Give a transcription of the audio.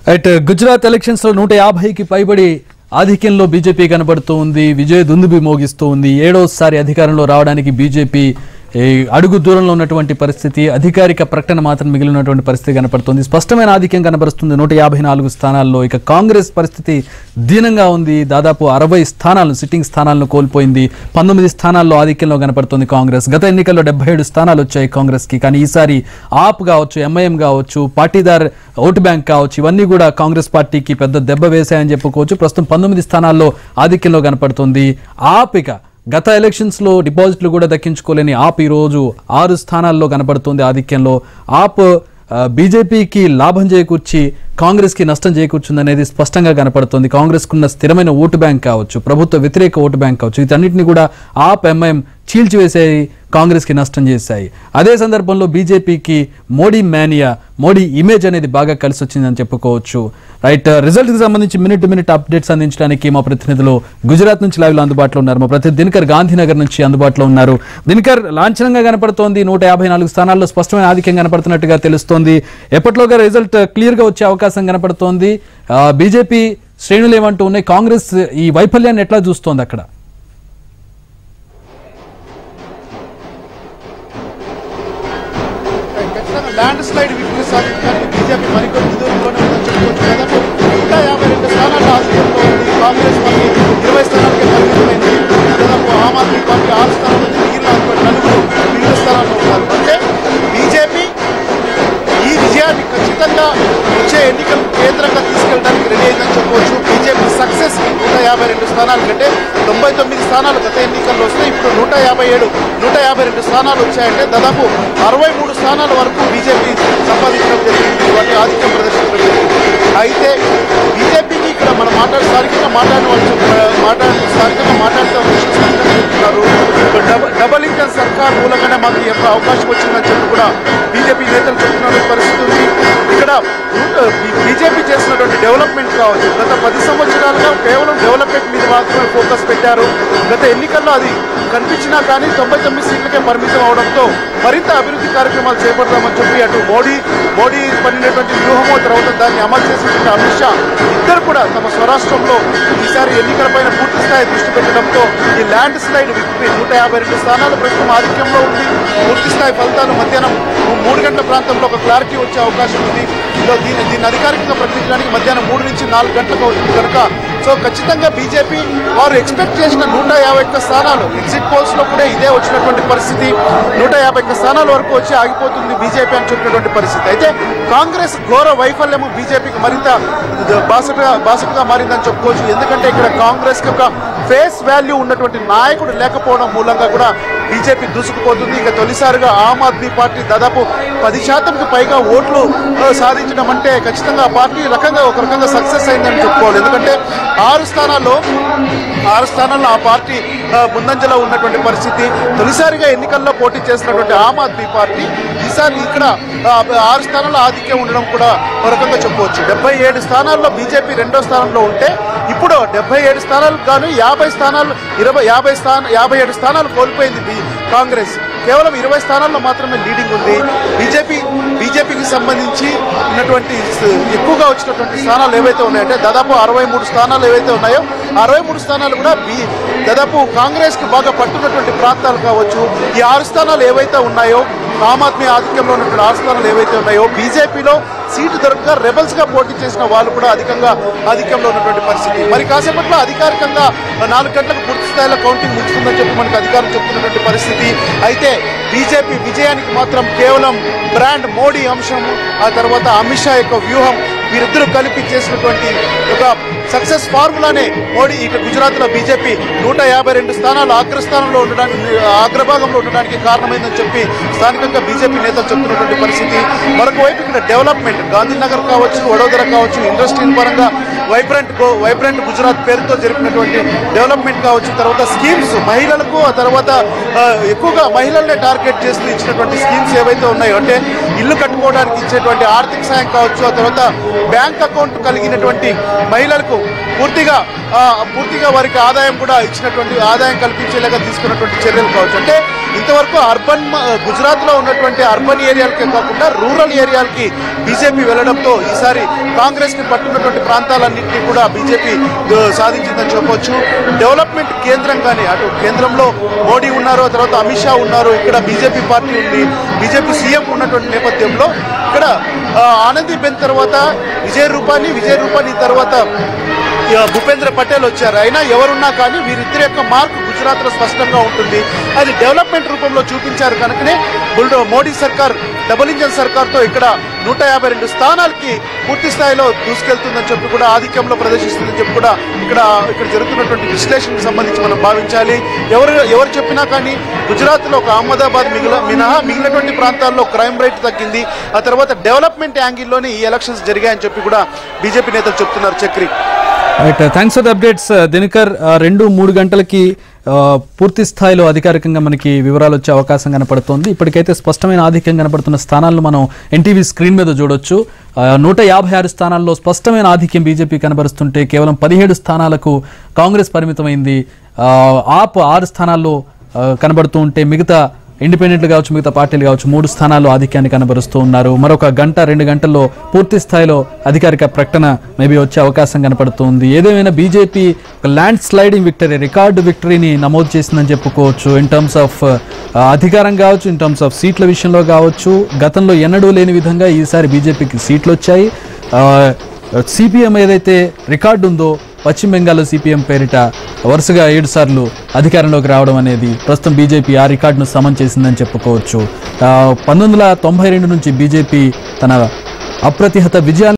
right Gujarat elections లో నూట యాభైకి పైబడి ఆధిక్యంలో బీజేపీ కనబడుతూ ఉంది విజయ దుందుబి మోగిస్తూ ఉంది ఏడోసారి అధికారంలో రావడానికి బీజేపీ ఈ అడుగు దూరంలో ఉన్నటువంటి పరిస్థితి అధికారిక ప్రకటన మాత్రం మిగిలినటువంటి పరిస్థితి కనపడుతుంది స్పష్టమైన ఆధిక్యం కనబరుస్తుంది నూట యాభై నాలుగు స్థానాల్లో ఇక కాంగ్రెస్ పరిస్థితి దీనంగా ఉంది దాదాపు అరవై స్థానాలను సిట్టింగ్ స్థానాలను కోల్పోయింది పంతొమ్మిది స్థానాల్లో ఆధిక్యంలో కనపడుతుంది కాంగ్రెస్ గత ఎన్నికల్లో డెబ్బై ఏడు స్థానాలు వచ్చాయి కాంగ్రెస్ కి కానీ ఈసారి ఆప్ కావచ్చు ఎంఐఎం కావచ్చు పార్టీదార్ ఓటు బ్యాంక్ కావచ్చు ఇవన్నీ కూడా కాంగ్రెస్ పార్టీకి పెద్ద దెబ్బ వేశాయని చెప్పుకోవచ్చు ప్రస్తుతం పంతొమ్మిది స్థానాల్లో ఆధిక్యంలో కనపడుతుంది ఆప్ ఇక గత ఎలక్షన్స్ లో డిపాజిట్లు కూడా దక్కించుకోలేని ఆప్ ఈ రోజు ఆరు స్థానాల్లో కనపడుతుంది ఆధిక్యంలో ఆప్ ఆ, బీజేపీకి లాభం చేకూర్చి కాంగ్రెస్ కి నష్టం చేకూర్చుంది అనేది స్పష్టంగా కనపడుతుంది కాంగ్రెస్ కున్న స్థిరమైన ఓటు బ్యాంక్ కావచ్చు ప్రభుత్వ వ్యతిరేక ఓటు బ్యాంక్ కావచ్చు వీటన్నిటిని కూడా ఆప్ ఎంఐఎం చీల్చివేసాయి కాంగ్రెస్ కి నష్టం చేశాయి అదే సందర్భంలో బీజేపీకి మోడీ మేనియా మోడీ ఇమేజ్ అనేది బాగా కలిసి వచ్చిందని చెప్పుకోవచ్చు రైట్ రిజల్ట్ కి సంబంధించి మినిట్ టు మినిట్ అప్డేట్స్ అందించడానికి మా ప్రతినిధులు గుజరాత్ నుంచి లైవ్ లో అందుబాటులో ఉన్నారు మా ప్రతినిధి దినకర్ గాంధీనగర్ నుంచి అందుబాటులో ఉన్నారు దినకర్ లాంఛనంగా కనపడుతోంది నూట యాభై నాలుగు స్థానాల్లో స్పష్టమైన ఆధిక్యం కనపడుతున్నట్టుగా తెలుస్తోంది ఎప్పట్లోగా రిజల్ట్ క్లియర్ గా వచ్చే అవకాశం కనపడుతోంది బీజేపీ శ్రేణులు ఏమంటూ ఉన్నాయి కాంగ్రెస్ ఈ వైఫల్యాన్ని ఎట్లా చూస్తోంది అక్కడ ఖచ్చితంగా ల్యాండ్ స్లైడ్ విక్టరీ సాధించడానికి బీజేపీ మరికొన్ని దూరంలోనే ఉందని చెప్పుకోవచ్చు దాదాపు నూట యాభై రెండు స్థానాల ఆధిక్యంలో ఉంది కాంగ్రెస్ పార్టీ ఇరవై స్థానాలకే పరిమితమైంది దాదాపు ఆమ్ ఆద్మీ పార్టీ ఆరు స్థానాలు ఉంది మిగిలిన అనుకోండి నలుగురు మిగిలిన స్థానాల్లో ఉన్నారు అంటే బీజేపీ ఈ విజయాన్ని ఖచ్చితంగా వచ్చే ఎన్నికలు కేంద్రంగా తీసుకెళ్ళడానికి రెడీ అయిందని చెప్పవచ్చు బీజేపీ సక్సెస్ నూట యాభై రెండు స్థానాల కంటే తొంభై తొమ్మిది స్థానాలు గత ఎన్నికల్లో వస్తే ఇప్పుడు నూట యాభై ఏడు నూట యాభై రెండు స్థానాలు వచ్చాయంటే దాదాపు అరవై మూడు స్థానాల వరకు బీజేపీ సంపాదించడం జరిగింది వాటి ఆధిక్యం ప్రదర్శించడం జరిగింది అయితే బీజేపీకి ఇక్కడ మనం మాట్లాడే స్థానికంగా మాట్లాడిన వాళ్ళు చెప్ప- మాట్లాడిన స్థానికంగా మాట్లాడుతూ చెప్తున్నారు డబ- డబల్ ఇంజన్ సర్కార్ మూలంగానే మాకు ఈ యొక్క అవకాశం వచ్చిందని చెప్పి కూడా బీజేపీ నేతలు చెప్తున్న పరిస్థితి ఉంది ఇక్కడ బీజేపీ చేసినటువంటి డెవలప్మెంట్ కావచ్చు గత పది సంవత్సరాలుగా కేవలం డెవలప్మెంట్ మీద మాత్రమే ఫోకస్ పెట్టారు గత ఎన్నికల్లో అది కనిపించినా కానీ తొంభై తొమ్మిది సీట్లకే పరిమితం అవడంతో మరింత అభివృద్ధి కార్యక్రమాలు చేపడదామని చెప్పి అటు మోడీ మోడీ పడినటువంటి వ్యూహమో తర్వాత దాన్ని అమలు చేసినటువంటి అమిత్ షా ఇద్దరు కూడా తమ స్వరాష్ట్రంలో ఈసారి ఎన్నికలపైన పూర్తి స్థాయి దృష్టి పెట్టడంతో ఈ ల్యాండ్ స్లైడ్ విక్టరీ నూట యాభై రెండు స్థానాలు ప్రస్తుతం ఆధిక్యంలో ఉంది పూర్తి స్థాయి ఫలితాలు మధ్యాహ్నం మూడు గంటల ప్రాంతంలో ఒక క్లారిటీ వచ్చే అవకాశం ఉంది ఇందులో దీన్ని దీన్ని అధికారికంగా ప్రకటించడానికి మధ్యాహ్నం మూడు నుంచి నాలుగు గంటలకు అవుతుంది కనుక సో ఖచ్చితంగా బీజేపీ వారు ఎక్స్పెక్ట్ చేసిన నూట యాభై ఒక్క స్థానాలు ఎగ్జిట్ పోల్స్ లో కూడా ఇదే వచ్చినటువంటి పరిస్థితి నూట యాభై ఒక్క స్థానాల వరకు వచ్చి ఆగిపోతుంది బీజేపీ అని చెప్పినటువంటి పరిస్థితి అయితే కాంగ్రెస్ ఘోర వైఫల్యము బీజేపీకి మరింత బాసటగా బాసటగా మారిందని చెప్పుకోవచ్చు ఎందుకంటే ఇక్కడ కాంగ్రెస్ ఒక ఫేస్ వాల్యూ ఉన్నటువంటి నాయకుడు లేకపోవడం మూలంగా కూడా బీజేపీ దూసుకుపోతుంది ఇక తొలిసారిగా ఆమ్ ఆద్మీ పార్టీ దాదాపు పది శాతంకి పైగా ఓట్లు ఆ, సాధించడం అంటే ఖచ్చితంగా ఆ పార్టీ రకంగా ఒక రకంగా సక్సెస్ అయిందని చెప్పుకోవాలి ఎందుకంటే ఆరు స్థానాల్లో ఆరు స్థానాల్లో ఆ పార్టీ ఆ, ముందంజలో ఉన్నటువంటి పరిస్థితి తొలిసారిగా ఎన్నికల్లో పోటీ చేసినటువంటి ఆమ్ ఆద్మీ పార్టీ ఈసారి ఇక్కడ ఆ, ఆరు స్థానాల్లో ఆధిక్యం ఉండడం కూడా ఒక రకంగా చెప్పవచ్చు డెబ్బై ఏడు స్థానాల్లో బీజేపీ రెండో స్థానంలో ఉంటే ఇప్పుడు డెబ్బై ఏడు స్థానాలకు గాను యాభై స్థానాలు ఇరవై యాభై స్థాన యాభై ఏడు స్థానాలు కోల్పోయింది బీ- కాంగ్రెస్ కేవలం ఇరవై స్థానాల్లో మాత్రమే లీడింగ్ ఉంది బీజేపీ బీజేపీకి సంబంధించి ఉన్నటువంటి స- ఎక్కువగా వచ్చినటువంటి స్థానాలు ఏవైతే ఉన్నాయంటే దాదాపు అరవై మూడు స్థానాలు ఏవైతే ఉన్నాయో అరవై మూడు స్థానాలు కూడా బీ దాదాపు కాంగ్రెస్ కి బాగా పట్టున్నటువంటి ప్రాంతాలు కావచ్చు ఈ ఆరు స్థానాలు ఏవైతే ఉన్నాయో ఆమ్ ఆద్మీ ఆధిక్యంలో ఉన్నటువంటి ఆరు స్థానాలు ఏవైతే ఉన్నాయో బీజేపీలో సీటు దొరకక రెబల్స్ గా పోటీ చేసిన వాళ్ళు కూడా అధికంగా ఆధిక్యంలో ఉన్నటువంటి పరిస్థితి మరి కాసేపట్లో అధికారికంగా నాలుగు గంటలకు పూర్తి స్థాయిలో కౌంటింగ్ ముగుస్తుందని చెప్పి మనకు అధికారులు చెప్తున్నటువంటి పరిస్థితి అయితే బీజేపీ విజయానికి మాత్రం కేవలం బ్రాండ్ మోడీ అంశం ఆ తర్వాత అమిత్ షా యొక్క వ్యూహం వీరిద్దరూ కలిపి చేసినటువంటి ఒక సక్సెస్ ఫార్ములానే మోడీ ఇక గుజరాత్ లో బీజేపీ నూట యాభై రెండు స్థానాలు అగ్రస్థానంలో ఉండడానికి అగ్రభాగంలో ఉండడానికి కారణమైందని చెప్పి స్థానికంగా బీజేపీ నేతలు చెప్తున్నటువంటి పరిస్థితి మరొక వైపు ఇక్కడ డెవలప్మెంట్ గాంధీనగర్ కావచ్చు వడోదర కావచ్చు ఇండస్ట్రీ పరంగా వైబ్రెంట్ గో వైబ్రెంట్ గుజరాత్ పేరుతో జరిపినటువంటి డెవలప్మెంట్ కావచ్చు తర్వాత స్కీమ్స్ మహిళలకు ఆ తర్వాత ఆ, ఎక్కువగా మహిళల్నే టార్గెట్ చేస్తూ ఇచ్చినటువంటి స్కీమ్స్ ఏవైతే ఉన్నాయో అంటే ఇల్లు కట్టుకోవడానికి ఇచ్చేటువంటి ఆర్థిక సాయం కావచ్చు ఆ తర్వాత బ్యాంక్ అకౌంట్ కలిగినటువంటి మహిళలకు పూర్తిగా ఆ, పూర్తిగా వారికి ఆదాయం కూడా ఇచ్చినటువంటి ఆదాయం కల్పించేలాగా తీసుకున్నటువంటి చర్యలు కావచ్చు అంటే ఇంతవరకు అర్బన్ గుజరాత్ లో ఉన్నటువంటి అర్బన్ ఏరియాలకే కాకుండా రూరల్ ఏరియాలకి బీజేపీ వెళ్ళడంతో ఈసారి కాంగ్రెస్ ని పట్టున్నటువంటి ప్రాంతాలన్నింటినీ కూడా బీజేపీ సాధించిందని చెప్పొచ్చు డెవలప్మెంట్ కేంద్రంగానే అటు కేంద్రంలో మోడీ ఉన్నారు ఆ తర్వాత అమిత్ షా ఉన్నారు ఇక్కడ బీజేపీ పార్టీ ఉంది బీజేపీ సీఎం ఉన్నటువంటి నేపథ్యంలో ఇక్కడ ఆ, ఆనందీబెన్ తర్వాత విజయ్ రూపాని విజయ్ రూపాని తర్వాత ఇక భూపేంద్ర పటేల్ వచ్చారు అయినా ఎవరున్నా కానీ వీరిద్దరి యొక్క మార్క్ గుజరాత్ లో స్పష్టంగా ఉంటుంది అది డెవలప్మెంట్ రూపంలో చూపించారు కనుకనే బుల్డో మోడీ సర్కార్ డబుల్ ఇంజన్ సర్కార్ తో ఇక్కడ నూట యాభై రెండు స్థానాలకి పూర్తి స్థాయిలో దూసుకెళ్తుందని చెప్పి కూడా ఆధిక్యంలో ప్రదర్శిస్తుందని చెప్పి కూడా ఇక్కడ ఇక్కడ జరుగుతున్నటువంటి విశ్లేషణకు సంబంధించి మనం భావించాలి ఎవరు ఎవరు చెప్పినా కానీ గుజరాత్ లో ఒక అహ్మదాబాద్ మిగిలిన మినహా మిగిలినటువంటి ప్రాంతాల్లో క్రైమ్ రేట్ తగ్గింది ఆ తర్వాత డెవలప్మెంట్ యాంగిల్లోనే ఈ ఎలక్షన్స్ జరిగాయని చెప్పి కూడా బీజేపీ నేతలు చెప్తున్నారు Chakri right thanks for the updates Dinakar ఆ, రెండు మూడు గంటలకి ఆ, పూర్తి స్థాయిలో అధికారికంగా మనకి వివరాలు వచ్చే అవకాశం కనపడుతోంది ఇప్పటికైతే స్పష్టమైన ఆధిక్యం కనపడుతున్న స్థానాలను మనం ఎన్టీవీ స్క్రీన్ మీద చూడొచ్చు ఆ, నూట యాభై ఆరు స్థానాల్లో స్పష్టమైన ఆధిక్యం బీజేపీ కనబరుస్తుంటే కేవలం పదిహేడు స్థానాలకు కాంగ్రెస్ పరిమితమైంది ఆ, ఆప్ ఆరు స్థానాల్లో ఆ, కనబడుతూ ఉంటే మిగతా ఇండిపెండెంట్లు కావచ్చు మిగతా పార్టీలు కావచ్చు మూడు స్థానాల్లో ఆధిక్యాన్ని కనబరుస్తూ ఉన్నారు మరొక గంట రెండు గంటల్లో పూర్తి స్థాయిలో అధికారిక ప్రకటన మేబీ వచ్చే అవకాశం కనపడుతుంది ఏదేమైనా బీజేపీ ఒక ల్యాండ్ స్లైడింగ్ విక్టరీ రికార్డు విక్టరీని నమోదు చేసిందని చెప్పుకోవచ్చు ఇన్ టర్మ్స్ ఆఫ్ అధికారం కావచ్చు ఇన్ టర్మ్స్ ఆఫ్ సీట్ల విషయంలో కావచ్చు గతంలో ఎన్నడూ లేని విధంగా ఈసారి బీజేపీకి సీట్లు వచ్చాయి సిపిఎం ఏదైతే రికార్డు ఉందో పశ్చిమ బెంగాల్లో సిపిఎం పేరిట వరుసగా ఏడు సార్లు అధికారంలోకి రావడం అనేది ప్రస్తుతం బీజేపీ ఆ రికార్డును సమన్ చేసిందని చెప్పుకోవచ్చు పంతొమ్మిది వందల తొంభై రెండు నుంచి బీజేపీ తన అప్రతిహత విజయాన్ని